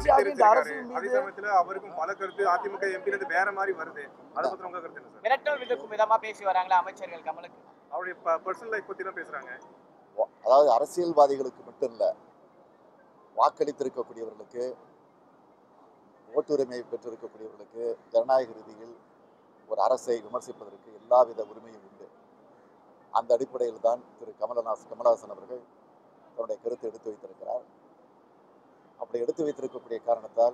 தொடர்ச்சியாக இந்த தெரிவிச்சிருக்காரு. அரசின் அதே மீது சமயத்துல அவருக்கும் பல கருத்து அதிமுக எம்பி இருந்து வேற மாதிரி வருது அதை பத்தி உங்க கருத்து என்ன சார் மிரட்டல் விதக்கும் விதமா பேசி வராங்களா அமைச்சர்கள் கமலுக்கு அவருடைய பர்சனல் லைஃப் பத்தி தான் பேசுறாங்க அதாவது அரசியல்வாதிகளுக்கு மட்டும் இல்லை வாக்களித்திருக்கக்கூடியவர்களுக்கு ஓட்டுரிமை பெற்றிருக்கக்கூடியவர்களுக்கு ஜனநாயக ரீதியில் ஒரு அரசை விமர்சிப்பதற்கு எல்லாவித உரிமையும் உண்டு அந்த அடிப்படையில் தான் திரு கமலநாத் கமலஹாசன் அவர்கள் தன்னுடைய கருத்தை எடுத்து வைத்திருக்கிறார் அப்படி எடுத்து வைத்திருக்கக்கூடிய காரணத்தால்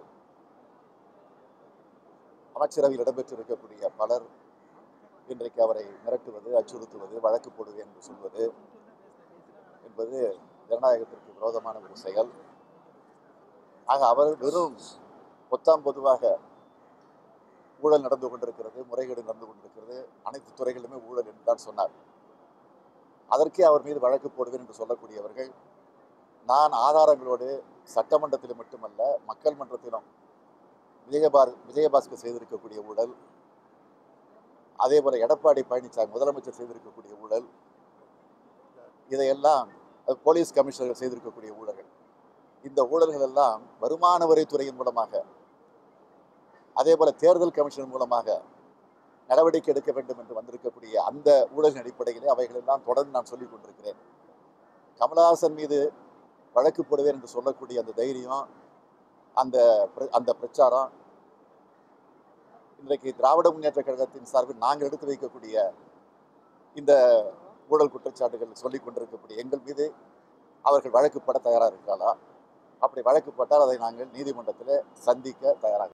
அமைச்சரவையில் இடம்பெற்றிருக்கக்கூடிய பலர் இன்றைக்கு அவரை மிரட்டுவது அச்சுறுத்துவது வழக்கு போடுவது என்று சொல்வது என்பது ஜனநாயகத்திற்கு விரோதமான ஒரு செயல் ஆக அவர் வெறும் பொத்தாம் பொதுவாக ஊழல் நடந்து கொண்டிருக்கிறது முறைகேடு நடந்து கொண்டிருக்கிறது அனைத்து துறைகளிலுமே ஊழல் என்று தான் சொன்னார் அதற்கே அவர் மீது வழக்கு போடுவேன் என்று சொல்லக்கூடியவர்கள் நான் ஆதாரங்களோடு சட்டமன்றத்தில் மட்டுமல்ல மக்கள் மன்றத்திலும் விஜயபார் விஜயபாஸ்கர் செய்திருக்கக்கூடிய ஊழல் அதே போல எடப்பாடி பழனிசாமி முதலமைச்சர் செய்திருக்கக்கூடிய ஊழல் இதையெல்லாம் அது போலீஸ் கமிஷனர்கள் செய்திருக்கக்கூடிய ஊழல்கள் இந்த ஊழல்கள் எல்லாம் வருமான வரித்துறையின் மூலமாக அதே போல தேர்தல் கமிஷன் மூலமாக நடவடிக்கை எடுக்க வேண்டும் என்று வந்திருக்கக்கூடிய அந்த ஊழலின் அடிப்படையிலே அவைகளெல்லாம் தொடர்ந்து நான் சொல்லிக் கொண்டிருக்கிறேன் கமலஹாசன் மீது வழக்கு போடுவேன் என்று சொல்லக்கூடிய அந்த தைரியம் அந்த பிர- அந்த பிரச்சாரம் இன்றைக்கு திராவிட முன்னேற்ற கழகத்தின் சார்பில் நாங்கள் எடுத்து வைக்கக்கூடிய இந்த ஊழல் குற்றச்சாட்டுகள் சொல்லிக் கொண்டிருக்கக்கூடிய எங்கள் மீது அவர்கள் வழக்கு போட தயாராக இருக்கிறார்களா அப்படி வழக்கு போட்டால் அதை நாங்கள் நீதிமன்றத்தில் சந்திக்க தயாராக